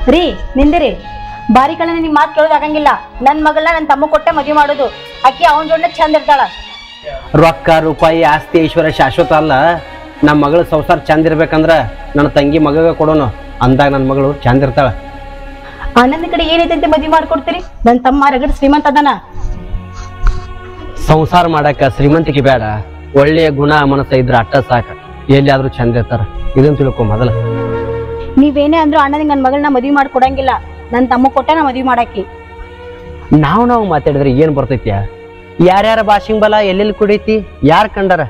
ರೀ ನಿಂದಿರಿ ಬಾರಿ ಕಡೆ ನಿಮ್ ಮಾತು ಕೇಳೋದು ಆಗಂಗಿಲ್ಲ ನನ್ ಮಗಳನ್ನ ನನ್ ತಮ್ಮ ಕೊಟ್ಟೆ ಮದ್ವೆ ಮಾಡೋದು ಅಕ್ಕಿ ಅವನ ಜೋಡನೆ ಚಂದ ಇರ್ತಾಳ ರೊಕ್ಕ ರೂಪಾಯಿ ಆಸ್ತಿ ಐಶ್ವರ್ಯ ಶಾಶ್ವತ ಅಲ್ಲ ನಮ್ಮ ಮಗಳ ಸಂಸಾರ ಚಂದ ಇರ್ಬೇಕಂದ್ರ ನನ್ನ ತಂಗಿ ಮಗಗ ಕೊಡೋನು ಅಂದಾಗ ನನ್ನ ಮಗಳು ಚಂದ ಇರ್ತಾಳ ಅಣ್ಣನ ಕಡೆ ಏನೈತೆ ಅಂತ ಮದ್ವೆ ಮಾಡ್ಕೊಡ್ತೀರಿ ನನ್ ತಮ್ಮ ರಗಡ್ ಶ್ರೀಮಂತ ಅದನ ಸಂಸಾರ ಮಾಡಕ್ಕ ಶ್ರೀಮಂತಿಕೆ ಬೇಡ ಒಳ್ಳೆಯ ಗುಣ ಮನಸ್ಸ ಇದ್ರ ಅಟ್ಟ ಸಾಕ ಎಲ್ಲಿಯಾದ್ರೂ ಚಂದ ಇರ್ತಾರ ಇದನ್ನ ತಿಳ್ಕೊ ಮೊದಲ ನೀವೇನೇ ಅಂದ್ರು ಅಣ್ಣನಿಗೆ ನನ್ ಮಗಳನ್ನ ಮದ್ವೆ ಮಾಡ್ಕೊಡಂಗಿಲ್ಲ ನನ್ ತಮ್ಮ ಕೊಟ್ಟೆ ನಾ ಮದ್ವೆ ಮಾಡಾಕಿ ನಾವು ನಾವು ಮಾತಾಡಿದ್ರೆ ಏನ್ ಬರ್ತೈತ್ಯ ಯಾರ್ಯಾರ ಭಾಷಿಂಗ್ ಬಲ ಎಲ್ಲೆಲ್ಲಿ ಕುಡೈತಿ ಯಾರ್ ಕಂಡಾರ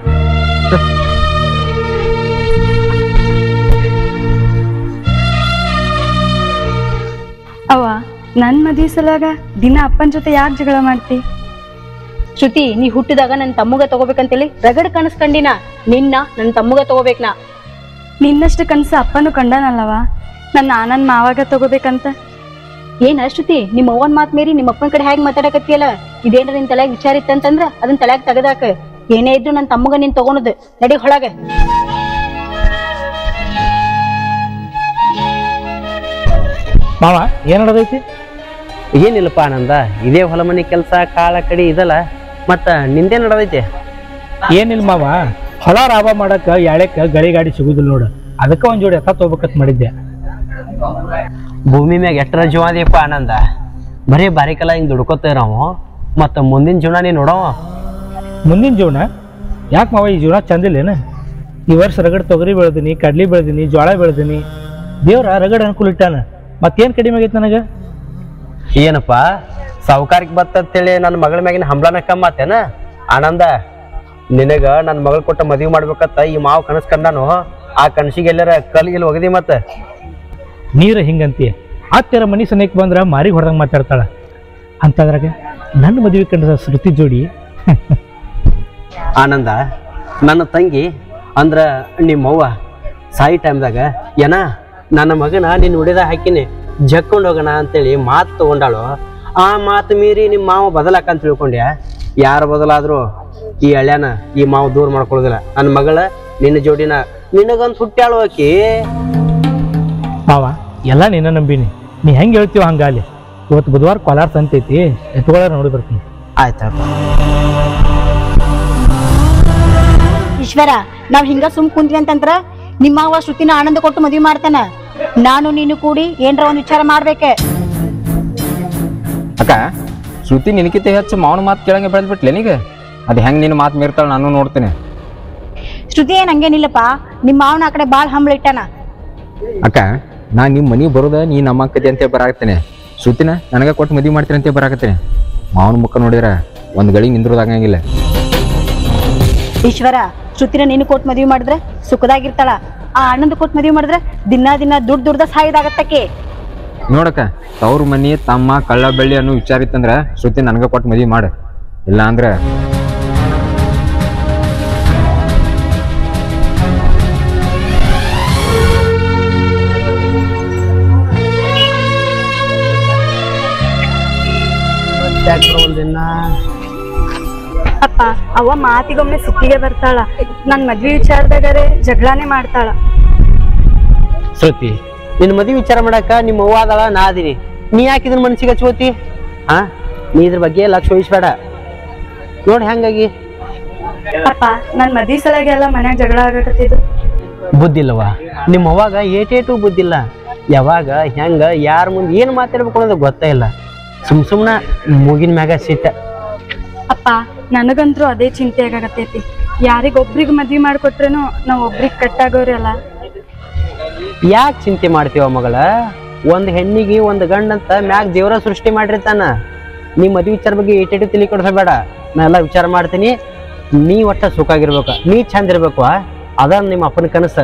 ಅವ್ವ ನನ್ ಮದ್ವಿ ಸಲಾಗ ದಿನ ಅಪ್ಪನ ಜೊತೆ ಯಾಕೆ ಜಗಳ ಮಾಡ್ತಿ ಶ್ರುತಿ ನೀ ಹುಟ್ಟಿದಾಗ ನನ್ ತಮ್ಮಗ ತಗೋಬೇಕಂತೇಳಿ ರಗಡ್ ಕನಸ್ಕಂಡಿನ ನಿನ್ನ ನನ್ ತಮ್ಮಗ ತಗೋಬೇಕ್ನಾ ನಿನ್ನಷ್ಟು ಕನ್ಸು ಅಪ್ಪನು ಕಂಡನಲ್ಲವ ನನ್ನ ಆನಂದ್ ಮಾವಾಗ ತಗೋಬೇಕಂತ ಏನ ಶ್ರುತಿ ನಿಮ್ಮ ಅವ್ವನ್ ಮಾತ್ ಮೀರಿ ನಿಮ್ಮ ಅಪ್ಪನ ಕಡೆ ಹೇಗ್ ಮಾತಾಡಕತ್ತಿಯಲ್ಲ ಇದೇನ್ರ ನಿನ್ ತಲೆಯಾಗ ವಿಚಾರ ಇತ್ತಂತಂದ್ರ ಅದನ್ನ ತಲೆಯಾಗ ತೆಗದಾಕ ಏನೇ ಇದ್ರು ನನ್ ತಮ್ಮಗ ನೀನ್ ತಗೊಳದು ನಡಿ ಹೊಳಗ ಮಾವ ಏನ್ ನಡೆದೈತಿ ಏನಿಲ್ಲಪ್ಪ ಆನಂದ ಇದೇ ಹೊಲ ಮನೆ ಕೆಲಸ ಕಾಳ ಕಡಿ ಇದಲ್ಲ ಮತ್ತ ನಿಂದೇ ನಡದೈತಿ ಏನಿಲ್ಲ ಮಾವ ಹೊಲ ರಾಬ ಮಾಡಕ್ಕ ಯಾಳೆಕ್ಕ ಗಳಿ ಗಾಡಿ ಸಿಗುದಿಲ್ಲ ನೋಡು ಅದಕ್ಕ ಒಂದ್ ಜೋಡಿ ಎತ್ತ ತಗೋಬೇಕಂತ ಮಾಡಿದ್ದೆ ಭೂಮಿ ಮ್ಯಾಗ ಎಷ್ಟರ ಜೀವ ಅದೀಪ ಆನಂದ ಬರೀ ಬಾರಿಕಲ್ಲ ಹಿಂಗ್ ದುಡ್ಕೋತೇವ್ ನಾವು ಮತ್ತ ಮುಂದಿನ ಜೀವನ ನೀ ನೋಡವ ಮುಂದಿನ ಜೀವನ ಯಾಕೆ ಮಾವ ಈ ಜೀವನ ಚಂದಿಲ್ಲೇನ ಈ ವರ್ಷ ರಗಡ್ ತೊಗರಿ ಬೆಳೆದಿನಿ ಕಡ್ಲಿ ಬೆಳೆದಿನಿ ಜೋಳ ಬೆಳೆದಿನಿ ದೇವ್ರ ರಗಡ್ ಅನುಕೂಲ ಇಟ್ಟಾನ ಮತ್ತೇನ್ ಕಡಿಮೆ ಆಗೈತೆ ನನಗೆ ಏನಪ್ಪ ಸಾವುಕಾರಕ್ಕೆ ಬರ್ತಂತೇಳಿ ನನ್ನ ಮಗಳ ಮ್ಯಾಗಿನ ಹಂಬಲನ ಕಮ್ಮ ಆತೇನ ಆನಂದ ನಿನಗ ನನ್ನ ಮಗಳ ಕೊಟ್ಟ ಮದುವೆ ಮಾಡ್ಬೇಕತ್ತ ಈ ಮಾವು ಕನಸ್ ಕಂಡಾನು ಆ ಕನಸಿಗೆ ಎಲ್ಲರ ಕಲ್ಗಿಲ್ ಒಗದಿ ಮತ್ತ ನೀರು ಹಿಂಗಂತೀಯ ಆತ್ತರ ಮನಿ ಸನೇಕ್ ಬಂದ್ರ ಮಾರಿಗೆ ಹೊಡೆದಂಗೆ ಮಾತಾಡ್ತಾಳ ಅಂತದ್ರಾಗ ನನ್ನ ಮದುವೆ ಕಂಡ ಶ್ರುತಿ ಜೋಡಿ ಆನಂದ ನನ್ನ ತಂಗಿ ಅಂದ್ರ ನಿಮ್ಮವ್ವ ಸಾಯಿ ಟೈಮ್ದಾಗ ಏನ ನನ್ನ ಮಗನ ನಿನ್ನ ಉಡಿದ ಹಾಕಿನಿ ಜಕ್ಕೊಂಡು ಹೋಗೋಣ ಅಂತೇಳಿ ಮಾತು ತಗೊಂಡಾಳು ಆ ಮಾತು ಮೀರಿ ನಿಮ್ಮ ಮಾವ ಬದಲಾಕಂತ ತಿಳ್ಕೊಂಡ್ಯಾ ಯಾರು ಬದಲಾದ್ರು ಈ ಹಳ್ಯಾನ ಈ ಮಾವು ದೂರ ಮಾಡ್ಕೊಳ್ಳೋದಿಲ್ಲ ನನ್ನ ಮಗಳ ನಿನ್ನ ಜೋಡಿನ ನಿನಗಂತ ಹುಟ್ಟ್ಯಾಳು ಆಕಿ ಮಾವ ಎಲ್ಲ ನಿನ್ನ ನಂಬಿನಿ ನೀ ಹೆಂಗೆ ಹೇಳ್ತೀವ ಹಂಗಾಲಿ ಇವತ್ತು ಬುಧವಾರ ಕೋಲಾರ ಸಂತೈತಿ ಎತ್ಕೊಳ್ಳ ನೋಡಿ ಬರ್ತೀನಿ ಆಯ್ತಪ್ಪ ಈಶ್ವರ ನಾವ್ ಹಿಂಗ ಸುಮ್ ಕುಂತ್ವಿ ಅಂತಂದ್ರ ನಿಮ್ಮ ಅವ್ವ ಶ್ರುತಿನ ಆನಂದ ಕೊಟ್ಟು ಮದ್ವೆ ಮಾಡ್ತಾನ ನಾನು ನೀನು ಕೂಡಿ ಏನ್ರ ಒಂದ್ ವಿಚಾರ ಮಾಡ್ಬೇಕೆ ಅಕ್ಕ ಶ್ರುತಿ ನಿನಕಿತ ಹೆಚ್ಚು ಮಾವನ ಮಾತು ಕೇಳಂಗೆ ಬೆಳೆದ್ಬಿಟ್ಲೆ ನೀಗ ಅದು ಹೆಂಗೆ ನಿನ್ನ ಮಾತು ಮೀರ್ತಾಳೆ ನಾನು ನೋಡ್ತೀನಿ ಶ್ರುತಿ ಏನ್ ಹಂಗೇನಿಲ್ಲಪ್ಪ ನಿಮ್ಮ ಮಾವನ ಆ ಕಡೆ ಬಾಳ್ ಹಂಬಳ ಇಟ್ಟಾನ ಅಕ್ಕ ನಾ ನಿಮ್ಮ ಮನೆಗೆ ಬರೋದ ನೀ ನಮ್ಮ ಅಕ್ಕದಿ ಅಂತ ಬರಾಕತ್ತೇನೆ ಶ್ರುತಿನ ನನಗೆ ಕೊಟ್ಟು ಮದುವೆ ಮಾಡ್ತೀನಿ ಅಂತ ಬರಾಕತ್ತೇನೆ ಮಾವನ ಮುಖ ನೋಡಿದ್ರೆ ಒಂದು ಗಳಿಗೆ ನಿಂದ್ರೋದಾಗಂಗಿಲ್ಲ ಈಶ್ವರ ಶ್ರುತಿನ ನೀನು ಕೊಟ್ಟು ಮದ್ವೆ ಮಾಡಿದ್ರೆ ಸುಖದಾಗಿರ್ತಾಳ ಆ ಅಣ್ಣಂದ ಕೊಟ್ಟು ಮದ್ವೆ ಮಾಡಿದ್ರೆ ದಿನ ದಿನ ದುಡ್ಡು ದುಡ್ದ ಸಾಯೋದಾಗತ್ತಕ್ಕೆ ನೋಡಕ್ಕ ತವ್ರ ಮನಿ ತಮ್ಮ ಕಳ್ಳ ಬೆಳ್ಳಿ ಅನ್ನೋ ವಿಚಾರ ಇತ್ತಂದ್ರ ಶ್ರುತಿ ನನಗೆ ಕೊಟ್ಟು ಮದುವೆ ಮಾಡು ಇಲ್ಲ ಅಂದ್ರೆ ಒಂದಿನ ಅಪ್ಪ ಅವ್ವ ಮಾತಿಗೊಮ್ಮೆ ಸಿಕ್ಕಿಗೆ ಬರ್ತಾಳ ನನ್ ಮದ್ವಿ ವಿಚಾರದಾಗರೆ ಜಗಳಾನೇ ಮಾಡ್ತಾಳ ಶ್ರುತಿ ನಿನ್ನ ಮದುವೆ ವಿಚಾರ ಮಾಡಾಕ ನಿಮ್ಮ ಅವ್ವ ಅದಾಳ ನಾ ಅದೀನಿ ನೀ ಯಾಕೆ ಇದನ್ನ ಮನ್ಸಿಗೆ ಹಚ್ಕೋತಿ ಹಾ ನೀ ಇದ್ರ ಬಗ್ಗೆ ಲಕ್ಷ ವಹಿಸ್ಬೇಡ ನೋಡಿ ಹೆಂಗಾಗಿ ಅಪ್ಪ ನನ್ ಮದ್ವಿ ಸಲಾಗೆಲ್ಲ ಮನ್ಯಾಗ ಜಗಳ ಆಗಕತ್ತಿದ್ದು ಬುದ್ಧಿಲ್ಲವ ನಿಮ್ಮ ಅವಾಗ ಏಟೇಟು ಬುದ್ಧಿಲ್ಲ ಯಾವಾಗ ಹೆಂಗ ಯಾರ ಮುಂದೆ ಏನು ಮಾತಾಡ್ಬೇಕು ಅನ್ನೋದು ಗೊತ್ತೇ ಇಲ್ಲ ಸುಮ್ ಸುಮ್ನ ಮೂಗಿನ ಮ್ಯಾಗ ಸಿಟ್ಟ ಅಪ್ಪ ನನಗಂತೂ ಅದೇ ಚಿಂತೆ ಆಗಕತ್ತೈತಿ ಯಾರಿಗೊಬ್ರಿಗೆ ಮದ್ವಿ ಮಾಡ್ಕೊಟ್ರೇನು ನಾವ್ ಒಬ್ರಿಗೆ ಕಟ್ಟಾಗೋರಿ ಅಲ್ಲ ಯಾಕೆ ಚಿಂತೆ ಮಾಡ್ತೀವ ಮಗಳ ಒಂದ್ ಹೆಣ್ಣಿಗೆ ಒಂದ್ ಗಂಡಂತ ಮ್ಯಾಗ ದೇವ್ರ ಸೃಷ್ಟಿ ಮಾಡಿರ್ತಾನ ನೀ ಮದ್ವಿ ವಿಚಾರ ಬಗ್ಗೆ ಏಟೇಟು ತಿಳಿ ಕೊಡ್ಸಬೇಡ ನಾ ಎಲ್ಲ ವಿಚಾರ ಮಾಡ್ತೀನಿ ನೀ ಒಟ್ಟ ಸುಖ ಆಗಿರ್ಬೇಕು ನೀ ಚಂದ ಇರ್ಬೇಕು ಅದ ನಿಮ್ಮ ಅಪ್ಪನ ಕನಸ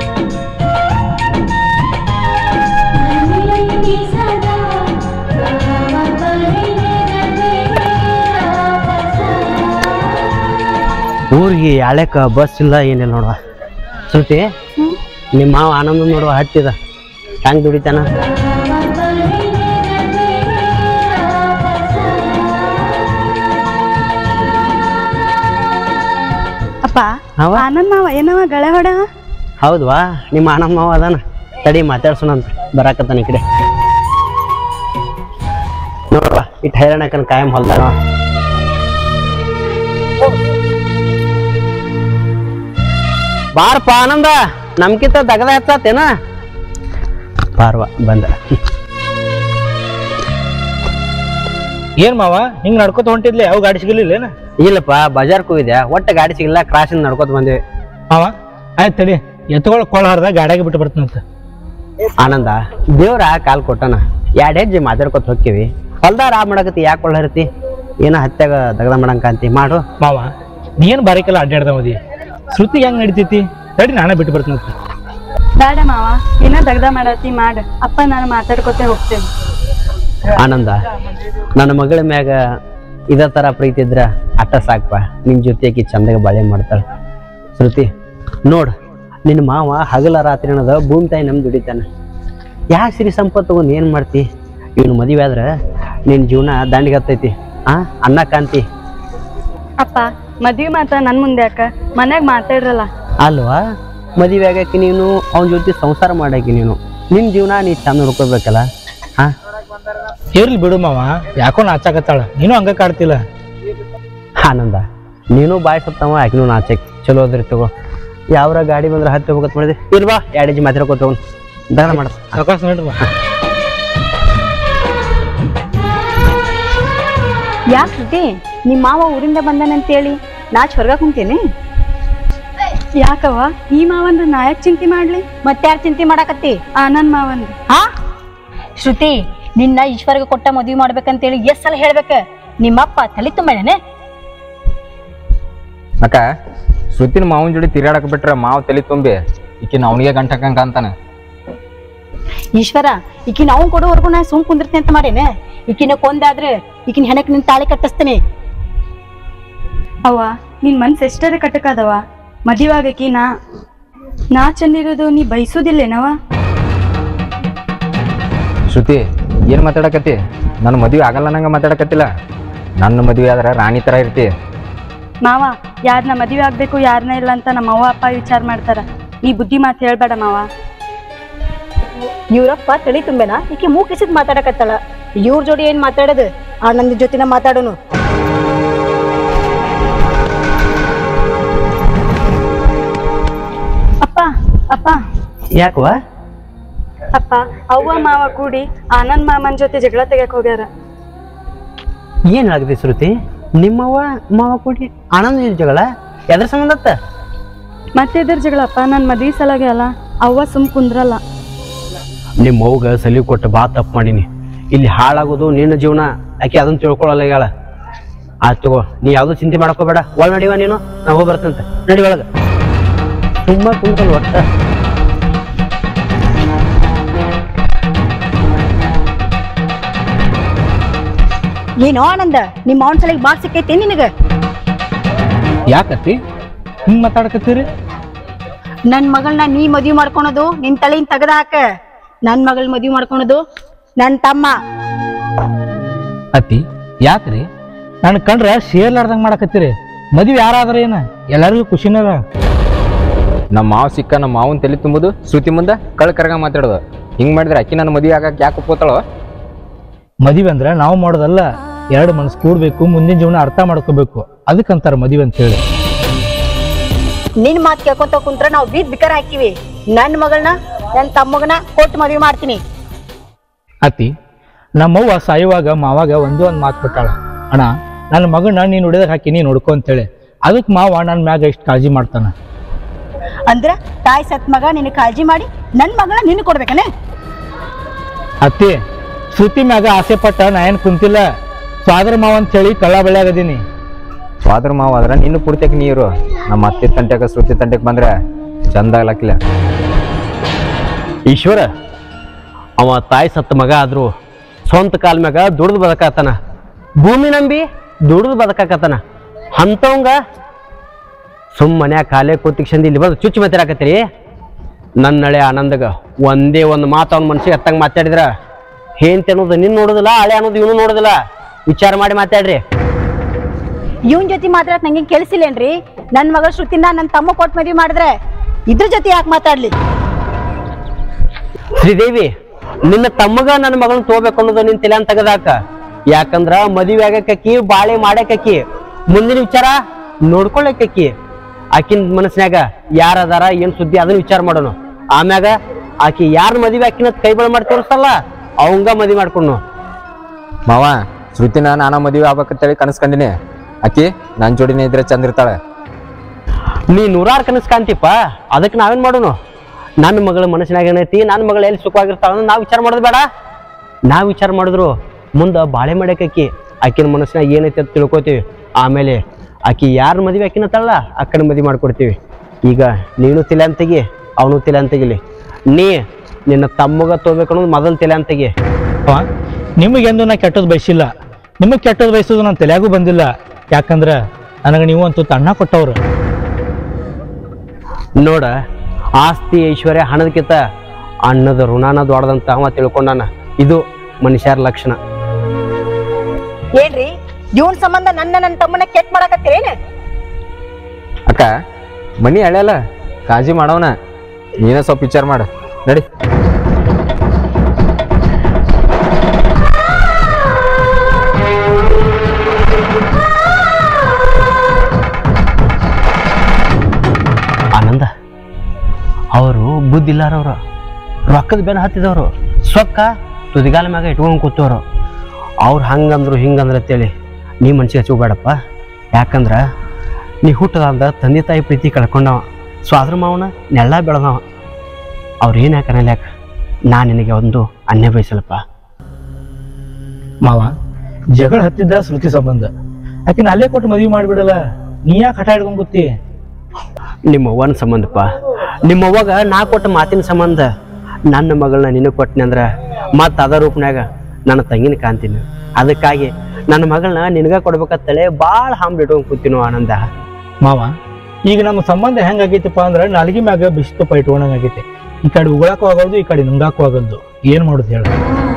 ಊರಿಗೆ ಯಾಳ್ಯಾಕ ಬಸ್ ಇಲ್ಲ ಏನಿಲ್ಲ ನೋಡುವ ಶ್ರುತಿ ನಿಮ್ಮ ಮಾವ ಆನಂದ ನೋಡುವ ಹತ್ತಿದ ಹೆಂಗ್ ದುಡಿತಾನ ಅಪ್ಪ ಅವ ಆನಂದ್ ಮಾವ ಏನವ ಗಳೆ ಹೊಡ ಹೌದ್ವಾ ನಿಮ್ಮ ಆನಂದ ಮಾವ ಅದಾನ ತಡಿ ಮಾತಾಡ್ಸೋಣ ಅಂತ ಬರಾಕತ್ತಾನ ಈ ಕಡೆ ಇಟ್ಟು ಹೈರಾಣಕನ್ ಕಾಯಂ ಹೊಲ್ದಾನ ಬಾರಪ್ಪ ಆನಂದ ನಮ್ಕಿಂತ ದಗದ ಹೆಚ್ಚಾತೇನ ಬಾರ್ವ ಬಂದ ಏನ್ ಮಾವ ಹಿಂಗ್ ನಡ್ಕೊತ ಹೊಂಟಿದ್ಲಿ ಯಾವ ಗಾಡಿ ಸಿಗಲಿಲ್ಲ ಇಲ್ಲಪ್ಪ ಬಜಾರ್ಕ್ ಹೋಗಿದ್ಯಾ ಒಟ್ಟ ಗಾಡಿ ಸಿಗಲ್ಲ ಕ್ರಾಸಿಂದ ನಡ್ಕೋತ ಬಂದ್ವಿ ಮಾವ ಆಯ್ತು ತಡಿ ಎತ್ಕೊಳ್ ಕೊಳ ಹರ್ದ ಗಾಡಿಯಾಗ ಬಿಟ್ಟು ಬರ್ತಾನಂತ ಆನಂದ ದೇವ್ರ ಕಾಲ್ ಕೊಟ್ಟನ ಎರಡ್ ಹೆಜ್ಜೆ ಮಾತಾಡ್ಕೊತ ಹೋಗ್ತೀವಿ ಹೊಲ್ದಾರ ಆ ಮಾಡಕತ್ತಿ ಯಾಕೆ ಕೊಳ್ಳಿರ್ತಿ ಏನೋ ಹತ್ಯಾಗ ದಗದ ಮಾಡಂಕ ಅಂತಿ ಮಾಡು ಮಾವ ನೀ ಏನ್ ಬಾರಿಕೆಲ್ಲ ಅಡ್ಡಾಡ್ದ ಮದಿ ಶ್ರುತಿ ಹೆಂಗ್ ನಡಿತೈತಿ ತಡಿ ನಾನೇ ಬಿಟ್ಟು ಬರ್ತಾನಂತ ಬೇಡ ಮಾವ ಏನ ದಗ್ದ ಮಾಡತಿ ಮಾಡ ಅಪ್ಪ ನಾನು ಮಾತಾಡ್ಕೊತೆ ಹೋಗ್ತೇನೆ ಆನಂದ ನನ್ನ ಮಗಳ ಮ್ಯಾಗ ಇದ ತರ ಪ್ರೀತಿ ಇದ್ರ ಅಟ್ಟ ಸಾಕಪ್ಪ ನಿನ್ ಜೊತೆಗೆ ಚಂದಾಗ ಬಾಳೆ ಮಾಡ್ತಾಳ ಶ್ರುತಿ ನೋಡ್ ನಿನ್ನ ಮಾವ ಹಗಲ ರಾತ್ರಿ ಅನ್ನೋದ ಭೂಮಿ ತಾಯಿ ನಮ್ ದುಡಿತಾನ ಯಾ ಸಿರಿ ಸಂಪತ್ತು ತಗೊಂಡ್ ಏನ್ ಮಾಡ್ತಿ ಇವನು ಮದುವೆ ಆದ್ರ ನಿನ್ ಜೀವನ ದಂಡಿಗೆ ಹತ್ತೈತಿ ಆ ಅನ್ನ ಕಾಂತಿ ಅಪ್ಪ ಮದ್ವಿ ಮಾತ ನನ್ ಮುಂದೆ ಯಾಕ ಮನ್ಯಾಗ ಮಾತಾಡ್ರಲ್ಲ ಅಲ್ವಾ ಮದುವೆ ಆಗಕ್ಕೆ ನೀನು ಅವನ ಜೊತೆ ಸಂಸಾರ ಮಾಡಕ್ಕೆ ನೀನು ನಿನ್ ಜೀವನ ನೀ ಚಂದ ನೋಡ್ಕೋಬೇಕಲ್ಲ ಹಾ ಇರ್ಲಿ ಬಿಡು ಮಾವ ಯಾಕೋ ನಾಚಾಕತ್ತಾಳ ನೀನು ಹಂಗ ಕಾಡ್ತಿಲ್ಲ ಆನಂದ ನೀನು ಬಾಯ್ ಸತ್ತವ ಆಕಿನೂ ನಾಚೆ ಚಲೋ ಅದ್ರಿ ತಗೋ ಯಾವ್ರ ಗಾಡಿ ಬಂದ್ರೆ ಹತ್ತಿ ಹೋಗತ್ ಮಾಡಿದೆ ಇಲ್ವಾ ಎರಡು ಜಿ ಮಾತಾಡ್ಕೊತ ತಗೊಂಡು ದಗನ ಮಾಡ ಸಾವಕಾಶ ನೋಡ್ರಿ ಯಾಕೆ ನಿಮ್ಮ ಮಾವ ಊರಿಂದ ಬಂದನಂತೇಳಿ ನಾಚ್ ಹೊರಗ ಕುಂತೇನೆ ಯಾಕವ್ವ ಈ ಮಾವಂದ್ರ ನಾಯಕ್ ಚಿಂತೆ ಮಾಡ್ಲಿ ಮತ್ತ್ಯಾರು ಚಿಂತೆ ಮಾಡಾಕತ್ತಿ ಆನಂದ್ ಮಾವಂದ್ರ ಹಾ ಶ್ರುತಿ ನಿನ್ನ ಈಶ್ವರ್ಗೆ ಕೊಟ್ಟ ಮದ್ವಿ ಮಾಡ್ಬೇಕಂತೇಳಿ ಎಷ್ಟ್ ಸಲ ಹೇಳ್ಬೇಕ ನಿಮ್ಮಪ್ಪ ತಲೆ ತುಂಬೇನೆ ಅಕ್ಕ ಶ್ರುತಿನ ಮಾವನ್ ಜೋಡಿ ತಿರ್ಗಾಡಕ್ ಬಿಟ್ರ ಮಾವ್ ತಲಿ ತುಂಬಿ ಈಕಿನ ಅವನಿಗೆ ಗಂಟಕಂಕ ಅಂತಾನೆ ಈಶ್ವರ ಈಕಿನ ಅವ್ನ್ ಕೊಡೋವರೆಗೂ ನಾ ಸುಮ್ ಕುಂದಿರ್ತೀನಿ ಅಂತ ಮಾಡೇನೆ ಈಕಿನ ಕೊಂದಾದ್ರೆ ಈಕಿನ ಹೆಣಕ್ ನಿನ್ ತಾಳಿ ಕಟ್ಟಿಸ್ತೀನಿ ಅವ್ವ ನಿನ್ ಮನ್ಸ್ ಎಷ್ಟರ ಕಟಕದವ ಮದಿವಾಗಕಿ ನಾ ನಾ ಚಂದಿರೋದು ನೀ ಬಯಸೋದಿಲ್ಲೇನವ ಶ್ರುತಿ ಏನ್ ಮಾತಾಡಕತ್ತಿ ನನ್ನ ಮದ್ವೆ ಆಗಲ್ಲ ನಂಗ ಮಾತಾಡಕತ್ತಿಲ್ಲ ನನ್ನ ಮದ್ವೆ ಆದ್ರ ರಾಣಿ ತರ ಇರ್ತಿ ಮಾವ ಯಾರನ್ನ ಮದುವೆ ಆಗ್ಬೇಕು ಯಾರನ್ನ ಇಲ್ಲ ಅಂತ ನಮ್ಮ ಅವ್ವ ಅಪ್ಪ ವಿಚಾರ ಮಾಡ್ತಾರ ನೀ ಬುದ್ಧಿ ಮಾತು ಹೇಳ್ಬೇಡ ಮಾವ ಇವ್ರಪ್ಪ ತಳಿ ತುಂಬೆನ ಈಕೆ ಮೂಗ್ ಕಿಸಿದ್ ಮಾತಾಡಕತ್ತಳ ಇವ್ರ ಜೋಡಿ ಏನ್ ಮಾತಾಡೋದು ಆನಂದ್ ಜೊತೆನ ಮಾತಾಡೋನು ಅಪ್ಪ ಅಪ್ಪ ಯಾಕವಾ ಅಪ್ಪ ಅವ್ವ ಮಾವ ಕೂಡಿ ಆನಂದ್ ಮಾಮನ್ ಜೊತೆ ಜಗಳ ತೆಗಿಯಕ್ ಹೋಗ್ಯಾರ ಏನ್ ಹೇಳಕತ್ತಿ ಶ್ರುತಿ ನಿಮ್ಮವ್ವ ಮಾವ ಕೂಡಿ ಆನಂದ ಜಗಳ ಎದ್ರ ಸಂಬಂಧತ್ತ ಮತ್ತೆ ಇದ್ರ ಜಗಳಪ್ಪ ನನ್ ಮದ್ವಿ ಸಲಾಗೆ ಅಲ್ಲ ಅವ್ವ ಸುಮ್ ಕುಂದ್ರಲ್ಲ ನಿಮ್ಮ ಅವ್ಗ ಸಲಿ ಕೊಟ್ಟು ಬಾ ತಪ್ಪು ಮಾಡೀನಿ ಇಲ್ಲಿ ಹಾಳಾಗೋದು ನಿನ್ನ ಜೀವನ ಆಕೆ ಅದನ್ನ ತಿಳ್ಕೊಳ್ಳಲ್ಲ ಹೇಳ ಆಯ್ತು ತಗೋ ನೀ ಯಾವ್ದು ಚಿಂತೆ ಮಾಡ್ಕೋಬೇಡ ಒಳ ನಡಿವ ನೀನು ನಾ ಹೋಗಿ ಬರ್ತಂತೆ ನಡಿ ಒಳಗ ತುಂಬಾ ಕುಂತಲ್ ಒಟ್ಟ ಏನೋ ಆನಂದ ನಿಮ್ಮ ಅವನ್ ಸಲಿಗೆ ಬಾಕ್ ಸಿಕ್ಕೈತಿ ನಿನಗ ಯಾಕತ್ತಿ ಹಿಂಗ್ ಮಾತಾಡಕತ್ತೀರಿ ನನ್ ಮಗಳನ್ನ ನೀ ಮದ್ವಿ ಮಾಡ್ಕೊಳೋದು ನಿನ್ ತಲೆಯಿಂದ ತೆಗ್ದ ಹಾಕ ನನ್ ಮಗಳ ಮದ್ವಿ ಮಾಡ್ಕೊಳೋದು ನನ್ ತಮ್ಮ ಅತ್ತಿ ಯಾಕ್ರಿ ನನ್ ಕಂಡ್ರ ಸೇರ್ಲಾರ್ದಂಗ್ ಮಾಡಕತ್ತೀರಿ ಮದ್ವೆ ಯಾರಾದ್ರ ಏನ ಎಲ್ಲರಿಗೂ ಖುಷಿನದ ನಮ್ಮ ಮಾವ ಸಿಕ್ಕ ನಮ್ಮ ಮಾವನ್ ತಲೆ ತುಂಬುದು ಶ್ರುತಿ ಮುಂದೆ ಕಳ್ ಕರಗ ಮಾತಾಡೋದು ಹಿಂಗ್ ಮಾಡಿದ್ರೆ ಅಕ್ಕಿ ನನ್ನ ಮದ್ವೆ ಆಗಕ್ಕೆ ಯಾಕೆ ಒಪ್ಪೋತಾಳೋ ಮದುವೆ ಅಂದ್ರೆ ನಾವು ಮಾಡೋದಲ್ಲ ಎರಡು ಮನಸ್ಸು ಕೂಡ್ಬೇಕು ಮುಂದಿನ ಜೀವನ ಅರ್ಥ ಮಾಡ್ಕೋಬೇಕು ಅದಕ್ಕಂತಾರ ಮದುವೆ ಅಂತ ಹೇಳಿ ನಿನ್ ಮಾತ್ ಕೇಳ್ಕೊಂತ ಕುಂತ್ರ ನಾವು ಬೀದ್ ಬಿಕರ್ ಹಾಕಿವಿ ನನ್ ಮಗಳನ್ನ ನನ್ ತಮ್ಮಗನ ಕೊಟ್ಟು ಮದ್ವಿ ಮಾಡ್ತೀನಿ ಅತ್ತಿ ನಮ್ಮವ್ವ ಸಾಯುವಾಗ ಮಾವಾಗ ಒಂದೇ ಒಂದು ಮಾತು ಕೊಟ್ಟಾಳ ಅಣ್ಣ ನನ್ನ ಮಗನ ನೀನು ಹುಡಿದಾಗ ಹಾಕಿ ನೀನು ನೋಡ್ಕೊ ಅಂತೇಳಿ ಅದಕ್ಕೆ ಮಾವ ನನ್ನ ಮ್ಯಾಗ ಇಷ್ಟು ಕಾಳಜಿ ಮಾಡ್ತಾನ ಅಂದ್ರ ತಾಯಿ ಸತ್ ಮಗ ನಿನ್ನ ಕಾಳಜಿ ಮಾಡಿ ನನ್ ಮಗಳನ್ನ ನಿನ್ ಕೊಡ್ಬೇಕನೆ ಅತ್ತಿ ಶ್ರುತಿ ಮ್ಯಾಗ ಆಸೆ ಪಟ್ಟ ನಾ ಏನು ಕುಂತಿಲ್ಲ ಸ್ವಾದ್ರ ಮಾವ ಅಂತೇಳಿ ಕಳ್ಳ ಬೆಳೆಯಾಗದೀನಿ ಸ್ವಾದ್ರ ಮಾವ ಆದ್ರ ನಿನ್ನ ಪೂರ್ತಿಯಾಗಿ ನೀರು ನಮ್ಮ ಅತ್ತೆ ತಂಟೆಗ ಶ್ರುತಿ ತಂಟೆಗೆ ಬಂದ್ರೆ ಚಂದ ಆಗ್ಲಕ್ಕಿಲ್ಲ ಈಶ್ವರ ಅವ ತಾಯಿ ಸತ್ತ ಮಗ ಆದ್ರು ಸ್ವಂತ ಕಾಲ್ ಮ್ಯಾಗ ದುಡ್ದು ಬದಕಾತನ ಭೂಮಿ ನಂಬಿ ದುಡ್ದು ಬದಕಾಕತ್ತಾನ ಅಂಥವಂಗ ಸುಮ್ ಮನ್ಯಾಗ ಕಾಲೇ ಕೂತಿಕ್ಷಂದ ಇಲ್ಲಿ ಬಂದು ಚುಚ್ಚು ಮಾತಾಡಕತ್ತೀರಿ ನನ್ನ ನಳೆ ಆನಂದಗ ಒಂದೇ ಒಂದು ಮಾತು ಅವ್ನ ಮನ್ಸಿಗೆ ಹತ್ತಂಗೆ ಮಾತಾಡಿದ್ರ ಹೇಂತಿ ಅನ್ನೋದು ನಿನ್ನ ನೋಡೋದಿಲ್ಲ ಹಳೆ ಅನ್ನೋದು ಇವನು ನೋಡೋದಿಲ್ಲ ವಿಚಾರ ಮಾಡಿ ಮಾತಾಡ್ರಿ ಇವನ್ ಜೊತೆ ಮಾತಾಡಕ್ ನಂಗೆ ಕೇಳಿಸಿಲ್ಲೇನ್ರಿ ನನ್ ಮಗಳ ಶ್ರುತಿನ ನನ್ ತಮ್ಮ ಕೊಟ್ಟು ಮದ್ವಿ ಮಾಡಿದ್ರೆ ಇದ್ರ ಜೊತೆ ಯಾಕೆ ಮಾತಾಡ್ಲಿ ಶ್ರೀದೇವಿ ನಿನ್ನ ತಮ್ಮಗ ನನ್ನ ಮಗಳನ್ನ ತಗೋಬೇಕು ಅನ್ನೋದು ನಿನ್ ತಲೆ ತೆಗದಾಕ ಯಾಕಂದ್ರ ಮದುವೆ ಆಗಕ್ಕಿ ಬಾಳೆ ಮಾಡಕ್ಕಿ ಮುಂದಿನ ವಿಚಾರ ನೋಡ್ಕೊಳ್ಳಕ್ಕಿ ಆಕಿನ ಮನಸ್ನ್ಯಾಗ ಯಾರ ಅದಾರ ಏನ್ ಸುದ್ದಿ ಅದನ್ನ ವಿಚಾರ ಮಾಡೋಣ ಆಮ್ಯಾಗ ಆಕಿ ಯಾರ ಮದುವೆ ಆಕಿನ ಕೈ ಬಳ ಮಾಡಿ ತೋರಿಸ್ತಲ್ಲ ಅವಂಗ ಮದುವೆ ಮಾಡ್ಕೊಂಡು ಮಾವ ಶ್ರುತಿನ ನಾನ ಮದುವೆ ಆಗ್ಬೇಕಂತೇಳಿ ಕನಸ್ಕಂದಿನಿ ಆಕಿ ನನ್ನ ಜೋಡಿನೇ ಇದ್ರೆ ಚಂದ ಇರ್ತಾಳೆ ನೀ ನೂರಾರು ಕನಸು ಕಾಣ್ತಿಪ್ಪ ಅದಕ್ಕೆ ನಾವೇನ್ ಮಾಡೋಣ ನನ್ನ ಮಗಳ ಮನಸ್ಸಿನಾಗ ಏನೈತಿ ನನ್ನ ಮಗಳು ಎಲ್ಲಿ ಸುಖವಾಗಿರ್ತಾಳ ಅನ್ನೋದ್ ನಾವ್ ವಿಚಾರ ಮಾಡೋದು ಬೇಡ ನಾವ್ ವಿಚಾರ ಮಾಡಿದ್ರು ಮುಂದೆ ಬಾಳೆ ಮಾಡಕ್ಕಿ ಆಕಿನ ಮನಸ್ಸಿನಾಗ ಏನೈತಿ ಅಂತ ತಿಳ್ಕೊತೀವಿ ಆಮೇಲೆ ಆಕಿ ಯಾರು ಮದುವೆ ಆಕಿನತ್ತಲ್ಲ ಅಕ್ಕನ ಮದುವೆ ಮಾಡ್ಕೊಡ್ತೀವಿ ಈಗ ನೀನು ತಿಲೆ ಅಂತೆಗಿ ಅವನು ತಿಲೆ ಅಂತೆಗಿಲಿ ನೀ ನಿನ್ನ ತಮ್ಮಗ ತಗೋಬೇಕು ಅನ್ನೋದು ಮೊದಲು ತಿಲೆ ಅಂತೆಗಿ ಅವ ನಿಮಗೆಂದು ನಾ ಕೆಟ್ಟದ್ದು ಬಯಸಿಲ್ಲ ನಿಮಗೆ ಕೆಟ್ಟದ್ದು ಬಯಸೋದು ನನ್ನ ತಲೆಯಾಗೂ ಬಂದಿಲ್ಲ ಯಾಕಂದ್ರೆ ನನಗೆ ನೀವು ಅಂತೂ ತಣ್ಣ ಕೊಟ್ಟವ್ರು ನೋಡ ಆಸ್ತಿ ಐಶ್ವರ್ಯ ಹಣದಕ್ಕಿಂತ ಅನ್ನದ ಋಣನ ದೊಡ್ಡದಂತ ಅವ ತಿಳ್ಕೊಂಡಾನ ಇದು ಮನುಷ್ಯರ ಲಕ್ಷಣ ಏನ್ರಿ ಇವನ್ ಸಂಬಂಧ ನನ್ನ ನನ್ನ ತಮ್ಮನ ಕೆಟ್ ಮಾಡಕತ್ತೀರೇನ ಅಕ್ಕ ಮನಿ ಹಳೆಯಲ್ಲ ಕಾಳಜಿ ಮಾಡವನ ನೀನೇ ಸ್ವಲ್ಪ ವಿಚಾರ ಮಾಡ ನಡಿ ಆನಂದ ಅವರು ಬುದ್ಧಿ ಇಲ್ಲಾರವ್ರು ರೊಕ್ಕದ ಬೆನ್ನ ಹತ್ತಿದವರು ಸೊಕ್ಕ ತುದಿಗಾಲ ಮ್ಯಾಗ ಇಟ್ಕೊಂಡು ಕೂತವ್ರು ಅವ್ರು ಹಂಗಂದ್ರು ಹಿಂಗಂದ್ರೆ ಅಂತೇಳಿ ನೀ ಮನ್ಸಿಗೆ ಹಚ್ಕೋಬೇಡಪ್ಪ ಯಾಕಂದ್ರ ನೀ ಹುಟ್ಟದಾದ ತಂದೆ ತಾಯಿ ಪ್ರೀತಿ ಕಳ್ಕೊಂಡವ ಸ್ವಾದ್ರ ಮಾವನ ನೆಳ್ಳ ಬೆಳೆದವ ಅವ್ರು ಏನು ಯಾಕನಲ್ಲ ಯಾಕ ನಾ ನಿನಗೆ ಒಂದು ಅನ್ಯ ಬಯಸಲ್ಲಪ್ಪ ಮಾವ ಜಗಳ ಹತ್ತಿದ್ದ ಶ್ರುತಿ ಸಂಬಂಧ ಆಕಿನ ಅಲ್ಲೇ ಕೊಟ್ಟು ಮದುವೆ ಮಾಡಿಬಿಡಲ್ಲ ನೀ ಯಾಕೆ ಹಠ ಹಿಡ್ಕೊಂಡ್ ಗೊತ್ತಿ ನಿಮ್ಮ ಅವ್ವನ ಸಂಬಂಧಪ್ಪ ನಿಮ್ಮ ಅವ್ವಗ ನಾ ಕೊಟ್ಟ ಮಾತಿನ ಸಂಬಂಧ ನನ್ನ ಮಗಳನ್ನ ನಿನಗೆ ಕೊಟ್ಟನೆ ಅಂದ್ರೆ ಮತ್ತೆ ಅದ ರೂಪನ್ಯಾಗ ನನ್ನ ತಂಗಿನ ಕಾಣ್ತೀನಿ ಅದಕ್ಕಾಗಿ ನನ್ನ ಮಗಳನ್ನ ನಿನಗ ಕೊಡ್ಬೇಕತ್ತಳೆ ಭಾಳ ಹಾಂಬ್ ಇಟ್ಕೊಂಡ್ ಕೂತೀನೋ ಆನಂದ ಮಾವ ಈಗ ನಮ್ಮ ಸಂಬಂಧ ಹೆಂಗಾಗೈತಿಪ್ಪ ಅಂದ್ರೆ ನಾಲ್ಗಿ ಮ್ಯಾಗ ಬಿಸಿ ತುಪ್ಪ ಇಟ್ಕೊಂಡಂಗ್ ಆಗೈತಿ ಈ ಕಡೆ ಉಗುಳಕ್ಕೂ ಆಗಲ್ದು ಈ ಕಡೆ ನುಂಗಾಕೂ ಆಗಲ್ದು ಏನ್ ಮಾಡುದು ಹೇಳ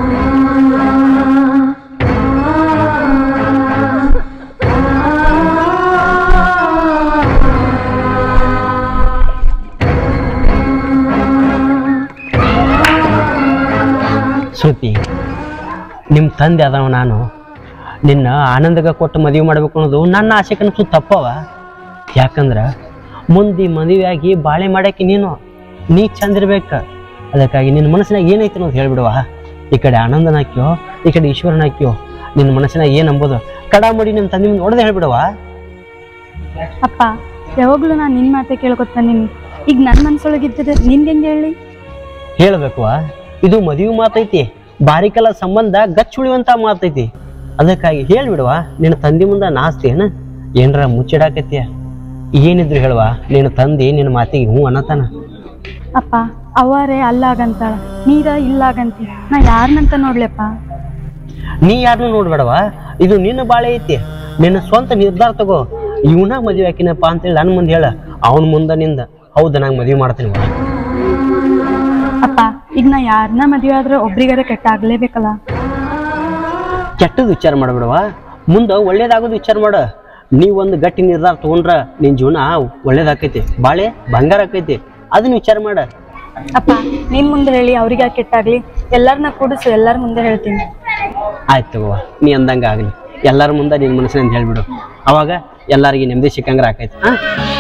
ಶ್ರುತಿ ನಿಮ್ಮ ತಂದೆ ಅದಾವ ನಾನು ನಿನ್ನ ಆನಂದಗ ಕೊಟ್ಟು ಮದುವೆ ಮಾಡ್ಬೇಕು ಅನ್ನೋದು ನನ್ನ ಆಸೆ ಕನಸು ತಪ್ಪವ ಯಾಕಂದ್ರೆ ಮುಂದೆ ಮದುವೆ ಆಗಿ ಬಾಳೆ ಮಾಡಕ್ಕೆ ನೀನು ನೀ ಚಂದಿರ್ಬೇಕ ಅದಕ್ಕಾಗಿ ನಿನ್ನ ಮನಸ್ಸಿನಾಗ ಏನೈತಿ ಅನ್ನೋದು ಹೇಳ್ಬಿಡುವ ಈ ಕಡೆ ಆನಂದನ ಹಾಕ್ಯೋ ಈ ಕಡೆ ಈಶ್ವರನ ಹಾಕ್ಯೋ ನಿನ್ನ ಮನಸ್ಸಿನಾಗ ಏನು ಅಂಬೋದು ಕಡ ಮಾಡಿ ನಿಮ್ಮ ತಂದೆ ಮುಂದೆ ನೋಡದೆ ಹೇಳ್ಬಿಡುವ ಅಪ್ಪ ಯಾವಾಗ್ಲೂ ನಾನು ನಿನ್ ಮಾತೆ ಕೇಳ್ಕೊತ ನಿನ್ ಈಗ ನನ್ನ ಮನ್ಸೊಳಗಿದ್ದರೆ ನಿನ್ಗೆ ಹೆಂಗೆ ಹೇಳಿ ಹೇಳ್ಬೇಕು ಇದು ಮದುವೆ ಮಾತೈತಿ ಬಾರಿಕಲ ಸಂಬಂಧ ಗಚ್ಚ ಉಳಿಯುವಂತ ಮಾತೈತಿ ಅದಕ್ಕಾಗಿ ಹೇಳ್ಬಿಡುವ ನಿನ್ನ ತಂದೆ ಮುಂದೆ ನಾಸ್ತಿ ಏನ ಏನ್ರ ಮುಚ್ಚಿಡಾಕತ್ಯ ಏನಿದ್ರು ಹೇಳುವ ನಿನ್ನ ತಂದೆ ನಿನ್ನ ಮಾತಿಗೆ ಹ್ಞೂ ಅನ್ನತಾನ ಅಪ್ಪ ಅವರೇ ಅಲ್ಲಾಗಂತಾಳ ನೀರ ಇಲ್ಲಾಗಂತಿ ನಾ ಯಾರನ್ನಂತ ನೋಡ್ಲಪ್ಪ ನೀ ಯಾರನ್ನೂ ನೋಡ್ಬೇಡವ ಇದು ನಿನ್ನ ಬಾಳೆ ಐತಿ ನಿನ್ನ ಸ್ವಂತ ನಿರ್ಧಾರ ತಗೋ ಇವನ ಮದುವೆ ಹಾಕಿನಪ್ಪ ಅಂತೇಳಿ ನನ್ನ ಮುಂದೆ ಹೇಳ ಅವನ ಮುಂದೆ ನಿಂದ ಹೌದು ನಂಗೆ ಮದುವೆ ಮಾಡ್ತೀನಿ ವಾ. ಅಪ್ಪ ಈಗ ನಾ ಯಾರನ್ನ ಮದುವೆ ಆದ್ರೆ ಒಬ್ರಿಗಾರ ಕೆಟ್ಟ ಆಗ್ಲೇಬೇಕಲ್ಲ ಕೆಟ್ಟದ್ ವಿಚಾರ ಮಾಡಬೇಡವ ಮುಂದೆ ಒಳ್ಳೇದಾಗೋದು ವಿಚಾರ ಮಾಡ ನೀವ್ ಒಂದು ಗಟ್ಟಿ ನಿರ್ಧಾರ ತಗೊಂಡ್ರ ನಿನ್ ಜೀವನ ಒಳ್ಳೇದಾಕೈತಿ ಬಾಳೆ ಬಂಗಾರ ಆಕೈತಿ ಅದನ್ನ ವಿಚಾರ ಮಾಡ ಅಪ್ಪ ನಿನ್ ಮುಂದೆ ಹೇಳಿ ಅವ್ರಿಗೆ ಯಾಕೆ ಕೆಟ್ಟಾಗ್ಲಿ ಎಲ್ಲಾರನ್ನ ಕೂಡಿಸು ಎಲ್ಲಾರ ಮುಂದೆ ಹೇಳ್ತೀನಿ ಆಯ್ತು ತಗೋವ ನೀ ಅಂದಂಗ ಆಗ್ಲಿ ಎಲ್ಲಾರ ಮುಂದೆ ನಿನ್ ಮನಸ್ಸಿನಿಂದ ಹೇಳ್ಬಿಡು ಅವಾಗ ಎಲ್ಲಾರಿಗೆ ನೆಮ್ಮದಿ ಸಿಕ್ಕಂಗ್ರ ಆಕೈತಿ ಹಾ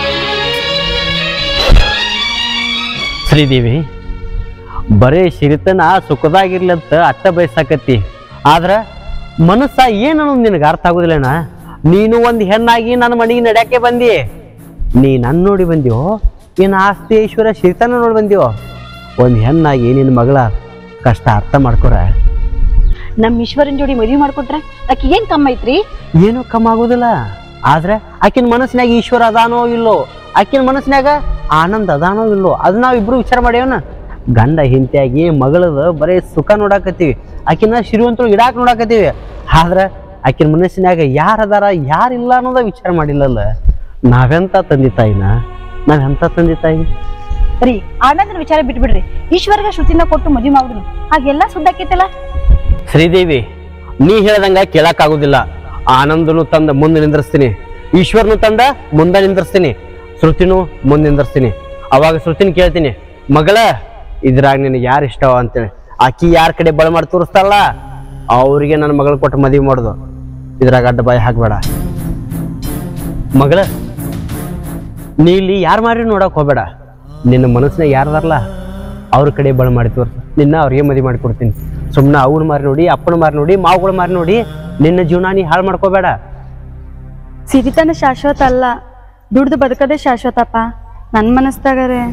ಶ್ರೀದೇವಿ ಬರೇ ಸಿರಿತನ ಸುಖದಾಗಿರ್ಲಂತ ಅಟ್ಟ ಬಯಸಾಕತ್ತಿ ಆದ್ರ ಮನಸ್ಸ ಏನ್ ಅನ್ನೋದು ನಿನಗೆ ಅರ್ಥ ಆಗುದಿಲ್ಲಣ್ಣ ನೀನು ಒಂದು ಹೆಣ್ಣಾಗಿ ನನ್ನ ಮನೆಗೆ ನಡ್ಯಾಕೆ ಬಂದಿ ನೀ ನನ್ನ ನೋಡಿ ಬಂದ್ಯೋ ಏನ್ ಆಸ್ತಿ ಐಶ್ವರ್ಯ ಸಿರಿತನ ನೋಡಿ ಬಂದ್ಯೋ ಒಂದು ಹೆಣ್ಣಾಗಿ ನಿನ್ನ ಮಗಳ ಕಷ್ಟ ಅರ್ಥ ಮಾಡ್ಕೊರ ನಮ್ ಈಶ್ವರನ್ ಜೋಡಿ ಮದ್ವಿ ಮಾಡ್ಕೊಟ್ರ ಆಕಿ ಏನ್ ಕಮ್ಮ ಐತ್ರಿ ಏನೂ ಕಮ್ಮಿ ಆಗುದಿಲ್ಲ ಆದ್ರೆ ಆಕಿನ ಮನಸ್ಸಿನಾಗ ಈಶ್ವರ ಅದಾನೋ ಇಲ್ಲೋ ಆಕಿನ ಮನಸ್ಸಿನಾಗ ಆನಂದ ಅದಾನೋ ಇಲ್ಲೋ ಅದು ನಾವು ಇಬ್ರು ವಿಚಾರ ಮಾಡ್ಯಾವನ ಗಂಡ ಹಿಂತಿಯಾಗಿ ಮಗಳದ ಬರೀ ಸುಖ ನೋಡಾಕತ್ತೀವಿ ಆಕಿನ ಶ್ರೀವಂತರು ಇಡಾಕ್ ನೋಡಾಕತ್ತೀವಿ ಆದ್ರೆ ಆಕಿನ ಮನಸ್ಸಿನಾಗ ಯಾರು ಅದಾರ ಯಾರಿಲ್ಲ ಅನ್ನೋದ ವಿಚಾರ ಮಾಡಿಲ್ಲಲ್ಲ ನಾವೆಂತ ತಂದೆ ತಾಯಿನ ನಾವೆಂತ ತಂದೆ ತಾಯಿ ರೀ ಆನಂದನ ವಿಚಾರ ಬಿಟ್ಬಿಡ್ರಿ ಈಶ್ವರ್ಗ ಶ್ರುತಿನ ಕೊಟ್ಟು ಮದ್ವಿ ಮಾಡ್ಬಿಡ್ರಿ ಹಾಗೆಲ್ಲ ಸುದ್ದಾಕೈತಲ್ಲ ಶ್ರೀದೇವಿ ನೀ ಹೇಳ್ದಂಗ ಕೇಳಕ್ ಆಗುದಿಲ್ಲ ಆನಂದನು ತಂದ ಮುಂದೆ ನಿಂದ್ರಿಸ್ತೀನಿ ಈಶ್ವರನು ತಂದ ಮುಂದೆ ನಿಂದ್ರಿಸ್ತೀನಿ ಶ್ರುತಿನೂ ಮುಂದೆ ನಿಂದ್ರಿಸ್ತೀನಿ ಅವಾಗ ಶ್ರುತಿನ ಕೇಳ್ತೀನಿ ಮಗಳ ಇದ್ರಾಗ ನಿನಗೆ ಯಾರು ಇಷ್ಟವ ಅಂತೇಳಿ ಆಕಿ ಯಾರ ಕಡೆ ಬಳ ಮಾಡಿ ತೋರಿಸ್ತಾರಲ್ಲ ಅವ್ರಿಗೆ ನನ್ನ ಮಗಳು ಕೊಟ್ಟು ಮದುವೆ ಮಾಡೋದು ಇದ್ರಾಗ ಅಡ್ಡ ಬಾಯಿ ಹಾಕಬೇಡ ಮಗಳ ನೀ ಇಲ್ಲಿ ಯಾರು ಮಾರಿ ನೋಡಕ್ ಹೋಗ್ಬೇಡ ನಿನ್ನ ಮನಸ್ಸಿನಾಗ ಯಾರದಾರಲ್ಲ ಅವ್ರ ಕಡೆ ಬಳ ಮಾಡಿ ತೋರ್ಸು ನಿನ್ನ ಅವ್ರಿಗೆ ಮದುವೆ ಮಾಡಿ ಕೊಡ್ತೀನಿ ಸುಮ್ಮನೆ ಅವ್ನ ಮಾರಿ ನೋಡಿ ಅಪ್ಪನ ಮಾರಿ ನೋಡಿ ಮಾವುಗಳ ಮಾರಿ ನೋಡಿ ನಿನ್ನ ಜೀವನ ನೀ ಹಾಳು ಮಾಡ್ಕೋಬೇಡ ಸಿರಿತನ ಶಾಶ್ವತ ಅಲ್ಲ ದುಡ್ದು ಬದುಕದೇ ಶಾಶ್ವತಪ್ಪ ನನ್ನ ಮನಸ್ದಾಗರೆ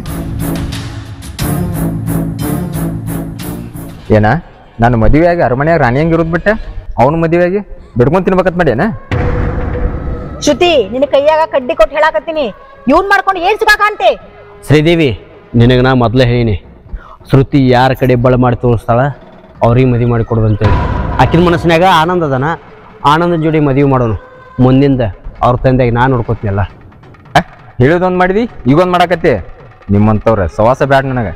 ಏನ ನನ್ನ ಮದುವೆಯಾಗಿ ಅರಮನೆಯಾಗ ರಾಣಿ ಹಂಗೆ ಇರೋದು ಬಿಟ್ಟೆ ಅವನ ಮದುವೆಯಾಗಿ ಬಿಡ್ಕೊಂಡ್ ತಿನ್ಬೇಕತ್ ಮಾಡ್ಯಾನ ಶ್ರುತಿ ನಿನ್ನ ಕೈಯಾಗ ಕಡ್ಡಿ ಕೊಟ್ಟು ಹೇಳಾಕತ್ತೀನಿ ಇವ್ನ್ ಮಾಡ್ಕೊಂಡು ಏನ್ ಸಿಗಾಕಂತೆ ಶ್ರೀದೇವಿ ನಿನಗೆ ನಾ ಮೊದಲೇ ಹೇಳೀನಿ ಶ್ರುತಿ ಯಾರ ಕಡೆ ಬಳ ಮಾಡಿ ತೋರಿಸ್ತಾಳ ಅವ್ರಿಗೆ ಮದುವೆ ಮಾಡಿ ಕೊಡೋದಂತೇಳಿ ಆಕಿನ ಮನಸ್ಸಿನಾಗ ಆನಂದ ಅದನ ಆನಂದನ ಜೋಡಿ ಮದುವೆ ಮಾಡೋನು ಮುಂದಿಂದ ಅವ್ರ ತಂದೆಗೆ ನಾನು ನೋಡ್ಕೋತೀನಲ್ಲ ಹೇಳಿದೊಂದು ಮಾಡಿದಿ ಈಗೊಂದು ಮಾಡಾಕತ್ತಿ ನಿಮ್ಮಂಥವ್ರ ಸವಾಸ ಬ್ಯಾಡ ನನಗೆ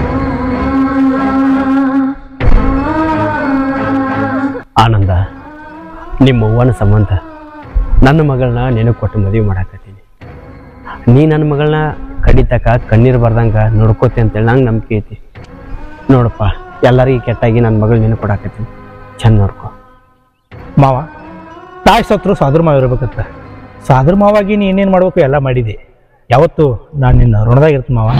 ಆನಂದ ನಿಮ್ಮ ಅವ್ವನ ಸಂಬಂಧ ನನ್ನ ಮಗಳನ್ನ ನಿನಗೆ ಕೊಟ್ಟು ಮದುವೆ ಮಾಡಾಕತ್ತೀನಿ ನೀ ನನ್ನ ಮಗಳನ್ನ ಕಡಿತಕ ಕಣ್ಣೀರು ಬರ್ದಂಗೆ ನೋಡ್ಕೋತಿ ಅಂತೇಳಿ ನಂಗೆ ನಂಬಿಕೆ ಐತಿ ನೋಡಪ್ಪ ಎಲ್ಲರಿಗೂ ಕೆಟ್ಟಾಗಿ ನನ್ನ ಮಗಳು ನಿನಗೆ ಕೊಡಾಕತ್ತೀನಿ ಚಂದ ನೋಡ್ಕೊ ಮಾವ ತಾಯಿ ಸತ್ರು ಸಾದ್ರ ಮಾವ ಇರ್ಬೇಕತ್ತ ಸಾದ್ರ ಮಾವಾಗಿ ನೀ ಏನೇನು ಮಾಡ್ಬೇಕು ಎಲ್ಲ ಮಾಡಿದೆ ಯಾವತ್ತು ನಾನು ನಿನ್ನ ಋಣದಾಗಿರ್ತೀನಿ ಮಾವ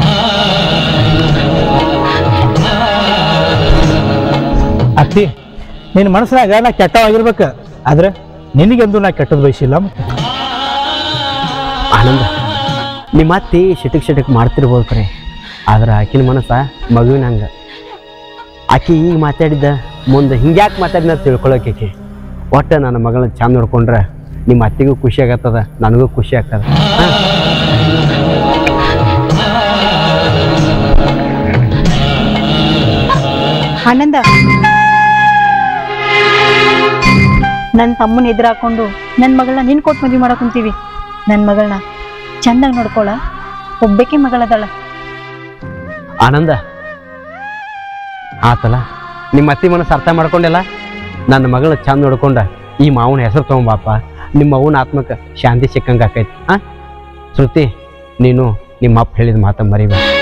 ಅತ್ತಿ ನಿನ್ನ ಮನಸ್ಸಿನಾಗ ನಾ ಕೆಟ್ಟವಾಗಿರ್ಬೇಕು ಆದ್ರೆ ನಿನಗೆಂದು ನಾ ಕೆಟ್ಟದ್ದು ಬಯಸಿಲ್ಲ ಮತ್ತೆ ಆನಂದ ನಿಮ್ಮ ಅತ್ತಿ ಶಿಟಕ್ ಶಿಟಕ್ ಮಾಡ್ತಿರ್ಬೋದು ಕರೆ ಆದ್ರೆ ಆಕಿನ ಮನಸ್ಸ ಮಗುವಿನ ಹಂಗೆ ಆಕಿ ಈಗ ಮಾತಾಡಿದ್ದ ಮುಂದೆ ಹಿಂಗ್ಯಾಕೆ ಮಾತಾಡಿನ ತಿಳ್ಕೊಳಕ್ಕೆ ಒಟ್ಟು ನನ್ನ ಮಗಳನ್ನ ಚಂದ ನೋಡ್ಕೊಂಡ್ರೆ ನಿಮ್ಮ ಅತ್ತಿಗೂ ಖುಷಿ ಆಗತ್ತದ ನನಗೂ ಖುಷಿ ಆಗ್ತದ ಹಾಂ ಆನಂದ ನನ್ನ ತಮ್ಮನ ಎದುರು ಹಾಕೊಂಡು ನನ್ನ ಮಗಳನ್ನ ನಿನ್ ಕೊಟ್ಟು ಮದ್ವೆ ಮಾಡಕ್ ಕುಂತೀವಿ ನನ್ನ ಮಗಳನ್ನ ಚಂದಾಗಿ ನೋಡ್ಕೊಳ ಒಬ್ಬಕ್ಕೆ ಮಗಳದಾಳ ಆನಂದ ಆತಲ್ಲ ನಿಮ್ಮ ಅತ್ತಿ ಮನಸ್ಸು ಅರ್ಥ ಮಾಡ್ಕೊಂಡಿಲ್ಲ ನನ್ನ ಮಗಳ ಚಂದ ನೋಡ್ಕೊಂಡ ಈ ಮಾವನ ಹೆಸರು ತೊಗೊಂಬಾಪ ನಿಮ್ಮ ಅವನ ಆತ್ಮಕ್ಕೆ ಶಾಂತಿ ಸಿಕ್ಕಂಗೆ ಆಕೈತಿ ಹಾಂ ಶ್ರುತಿ ನೀನು ನಿಮ್ಮ ಅಪ್ಪ ಹೇಳಿದ ಮಾತ ಮರಿಬೇಡ